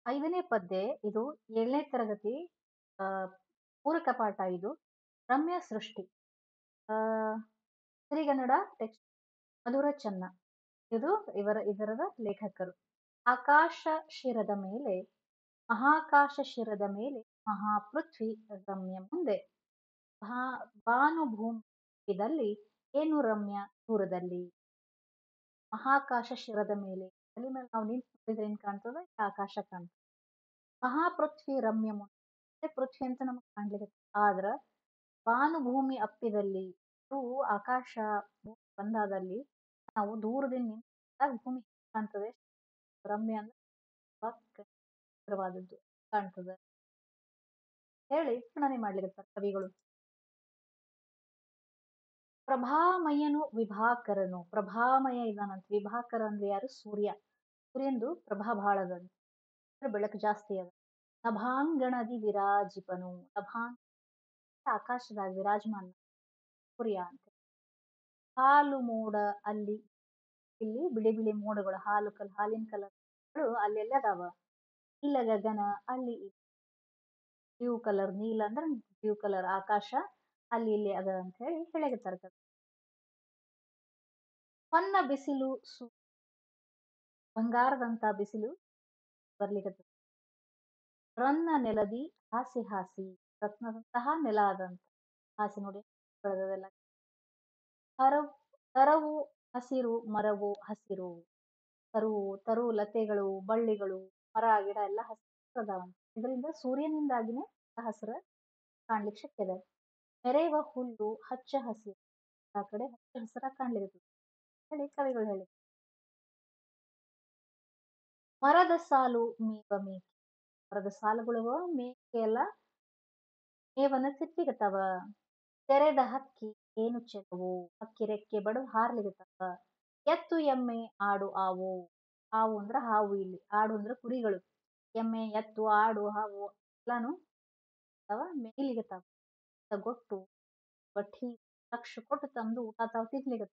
ಐದನೇ ಪದ್ಯ ಇದು ಏಳನೇ ತರಗತಿ ಆ, ಪೂರಕ ಪಾಠ ಇದು ರಮ್ಯ ಸೃಷ್ಟಿ ಆ, ಸಿರಿಗನ್ನಡ ಟೆಕ್ಸ್ಟ್ ಮಧುರ ಚೆನ್ನ ಇದು ಇವರ ಇದರದ ಲೇಖಕರು ಆಕಾಶ ಶಿರದ ಮೇಲೆ ಮಹಾಕಾಶ ಶಿರದ ಮೇಲೆ ಮಹಾಪೃಥ್ವಿ ರಮ್ಯ ಮುಂದೆ ಭಾ ಭಾನುಭೂಮಿದಲ್ಲಿ ಏನು ರಮ್ಯ ದೂರದಲ್ಲಿ ಮಹಾಕಾಶ ಶಿರದ ಮೇಲೆ ತಲೆ ಮೇಲೆ ನಾವು ನಿಂತು ನೋಡಿದ್ರೆ ಏನ್ ಕಾಣ್ತದೆ ಆಕಾಶ ಕಾಣ್ತದೆ ಮಹಾಪೃಥ್ವಿ ರಮ್ಯ ಮುಂದೆ ಪೃಥ್ವಿ ಅಂತ ನಮಗೆ ಕಾಣ್ಲಿಕ್ಕೆ ಆದ್ರ ಭಾನುಭೂಮಿ ಅಪ್ಪಿದಲ್ಲಿ ಇದು ಆಕಾಶ ಭೂಮಿ ಬಂದಾದಲ್ಲಿ ನಾವು ದೂರದಿಂದ ನಿಂತಾಗ ಭೂಮಿ ಹೇಗ್ ಕಾಣ್ತದೆ ರಮ್ಯ ಅಂದ್ರೆ ತುಂಬಾ ಸುಂದರವಾದದ್ದು ಕಾಣ್ತದೆ ಹೇಳಿ ವರ್ಣನೆ ಮಾಡ್ಲಿಕ್ಕೆ ಕವಿಗಳು ಪ್ರಭಾಮಯನು ವಿಭಾಕರನು ಪ್ರಭಾಮಯ ಇದಾನಂತ ವಿಭಾಕರ ಅಂದ್ರೆ ಯಾರು ಸೂರ್ಯ ಸೂರ್ಯಂದು ಪ್ರಭಾ ಬಹಳ ಅದಂತ ಅಂದ್ರೆ ಬೆಳಕು ಜಾಸ್ತಿ ಅದ ನಭಾಂಗಣದಿ ವಿರಾಜಿಪನು ನಭಾಂಗ ಆಕಾಶದಾಗ ವಿರಾಜಮಾನ ಸೂರ್ಯ ಅಂತ ಹಾಲು ಮೋಡ ಅಲ್ಲಿ ಇಲ್ಲಿ ಬಿಳಿ ಬಿಳಿ ಮೋಡಗಳು ಹಾಲು ಕಲ್ ಹಾಲಿನ ಕಲರ್ಗಳು ಅಲ್ಲೆಲ್ಲ ಅದಾವ ನೀಲ ಗಗನ ಅಲ್ಲಿ ಬ್ಲೂ ಕಲರ್ ನೀಲ ಅಂದ್ರೆ ಬ್ಲೂ ಕಲರ್ ಆಕಾಶ ಅಲ್ಲಿ ಇಲ್ಲಿ ಅದ ಅಂತ ಹೇಳಿ ಹೇಳಕತ್ತಾರ ಕವಿ. ಹೊನ್ನ ಬಿಸಿಲು ಸು ಬಂಗಾರದಂತ ಬಿಸಿಲು ಬರ್ಲಿಕ್ಕೆ ರನ್ನ ನೆಲದಿ ಹಾಸಿ ಹಾಸಿ ರತ್ನದಂತಹ ನೆಲ ಅದಂತ ಹಾಸಿ ನೋಡಿ ಬೆಳೆದದೆಲ್ಲ ಹರವು ತರವು ಹಸಿರು ಮರವು ಹಸಿರು ತರುವು ತರು ಲತೆಗಳು ಬಳ್ಳಿಗಳು ಮರ ಗಿಡ ಎಲ್ಲ ಹಸಿರು ಅದಾವಂತ ಇದರಿಂದ ಸೂರ್ಯನಿಂದಾಗಿನೇ ಹಸಿರು ಕಾಣ್ಲಿಕ್ಕೆ ಶಕ್ಯ ಇದೆ ಮೆರೆಯುವ ಹುಲ್ಲು ಹಚ್ಚ ಹಸಿರು ಆ ಕಡೆ ಹಚ್ಚ ಹಸಿರ ಕಾಣ್ಲಿಕ್ಕೆ ಹೇಳಿ ಕವಿಗಳು ಹೇಳಿ ಮರದ ಸಾಲು ಮೇವ ಮೇಕೆ ಮರದ ಸಾಲುಗಳು ಮೇಕೆ ಎಲ್ಲ ಮೇವನ್ನ ತಿಪ್ಪಿಗತ್ತವ ತೆರೆದ ಹಕ್ಕಿ ಏನು ಚೆಲುವು ಹಕ್ಕಿ ರೆಕ್ಕೆ ಬಡದು ಹಾರ್ಲಿಗತ್ತವ ಎತ್ತು ಎಮ್ಮೆ ಆಡು ಆವು ಹಾವು ಅಂದ್ರ ಹಾವು ಇಲ್ಲಿ ಆಡು ಅಂದ್ರ ಕುರಿಗಳು ಎಮ್ಮೆ ಎತ್ತು ಆಡು ಹಾವು ಎಲ್ಲಾನು ಮೇಯ್ಲಿಗತ್ತಾವ ಗೊಟ್ಟು ಬಟ್ಟಿ ಲಕ್ಷ ಕೊಟ್ಟು ತಂದು ಊಟ ತಾವು ತಿನ್ಲಿಗತ್ತ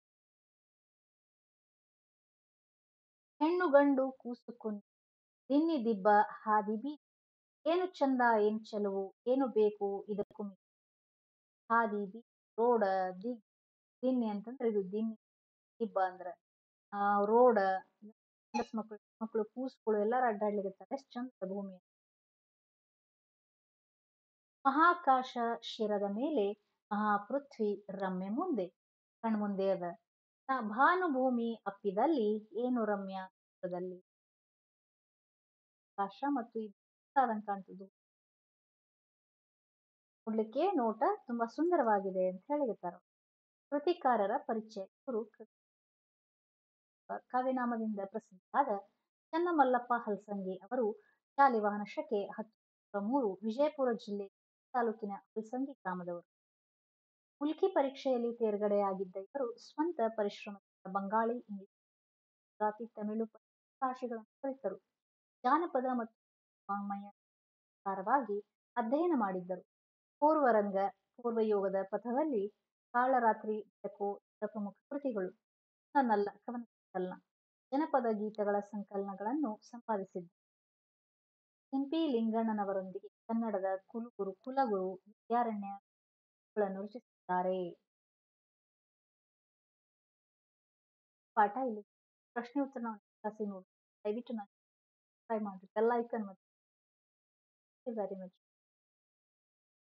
ಹೆಣ್ಣು ಗಂಡು ಕೂಸು ಕುಂದು ದಿನ್ನಿ ದಿಬ್ಬ ಹಾದಿ ಬೀದಿ ಏನು ಚಂದ ಏನು ಚೆಲುವು ಏನು ಬೇಕು ಇದಕ್ಕೂ ಮಿಕ್ಕಿ. ಹಾದಿ ಬೀದಿ ರೋಡ ದಿಗ್ ದಿನ್ನಿ ಅಂತಂದ್ರೆ ಇದು ದಿನ್ನಿ ದಿಬ್ಬ ಅಂದ್ರ ಆ ರೋಡ ಗಂಡಸ್ ಮಕ್ಳು ಮಕ್ಳು ಕೂಸುಗಳು ಎಲ್ಲಾರು ಅಡ್ಡಾಡ್ಲಿಕತ್ತಾರ ಎಷ್ಟ್ ಚಂದ ಭೂಮಿ ಮಹಾಕಾಶ ಶಿರದ ಮೇಲೆ ಮಹಾಪೃಥ್ವಿ ರಮ್ಯ ಮುಂದೆ ಕಣ್ಮುಂದೆ ಅದ ನ ಭಾನುಭೂಮಿ ಅಪ್ಪಿದಲ್ಲಿ ಏನು ರಮ್ಯ ದೂರದಲ್ಲಿ ಆಕಾಶ ಮತ್ತು ಈ ಬೆಟ್ಟದಂಗ್ ಕಾಣ್ತದ್ದು ನೋಡ್ಲಿಕ್ಕೆ ನೋಟ ತುಂಬಾ ಸುಂದರವಾಗಿದೆ ಅಂತ ಹೇಳಿರ್ತಾರ ಕೃತಿಕಾರರ ಪರಿಚಯ ಇವರು ಕಾವ್ಯನಾಮದಿಂದ ಪ್ರಸಿದ್ಧರಾದ ಚನ್ನಮಲ್ಲಪ್ಪ ಹಲಸಂಗಿ ಅವರು ಶಾಲಿವಾಹನ ಶಕೆ ಹತ್ತು ಮೂರು ವಿಜಯಪುರ ಜಿಲ್ಲೆ ತಾಲೂಕಿನ ಹಲಸಂಗಿ ಗ್ರಾಮದವರು ಮುಲ್ಕಿ ಪರೀಕ್ಷೆಯಲ್ಲಿ ತೇರ್ಗಡೆಯಾಗಿದ್ದ ಇವರು ಸ್ವಂತ ಪರಿಶ್ರಮದಿಂದ ಬಂಗಾಳಿ ಇಂಗ್ಲಿಷ್ ಗುಜರಾತಿ ತಮಿಳು ಭಾಷೆಗಳನ್ನು ಕಲಿತರು ಜಾನಪದ ಮತ್ತು ವಾಂಗ್ಮಯ ಪ್ರಕಾರವಾಗಿ ಅಧ್ಯಯನ ಮಾಡಿದ್ದರು ಪೂರ್ವರಂಗ ಪೂರ್ವಯೋಗದ ಪಥದಲ್ಲಿ ಕಾಳರಾತ್ರಿ ಬೆಳಕು ಇವರ ಪ್ರಮುಖ ಕೃತಿಗಳು ನನ್ನಲ್ಲ ಕವನಲ್ಲ ಜನಪದ ಗೀತೆಗಳ ಸಂಕಲನಗಳನ್ನು ಸಂಪಾದಿಸಿದ್ದರು ಸಿಂಪಿ ಲಿಂಗಣ್ಣನವರೊಂದಿಗೆ ಕನ್ನಡದ ಕುಲಗುರು ಕುಲಗುರು ವಿದ್ಯಾರಣ್ಯಗಳನ್ನು ರಚಿಸಿದ್ದಾರೆ ಪಾಠ ಇಲ್ಲಿ ಪ್ರಶ್ನೆ ಉತ್ತರ ನಾವು ಕ್ಲಾಸಿಗೆ ನೋಡಿ ದಯವಿಟ್ಟು ನಾನು ಸಬ್ಸ್ಕ್ರೈಬ್ ಮಾಡಿ ಬೆಲ್ ಐಕನ್ ಮತ್ತು ವೆರಿ ಮಚ್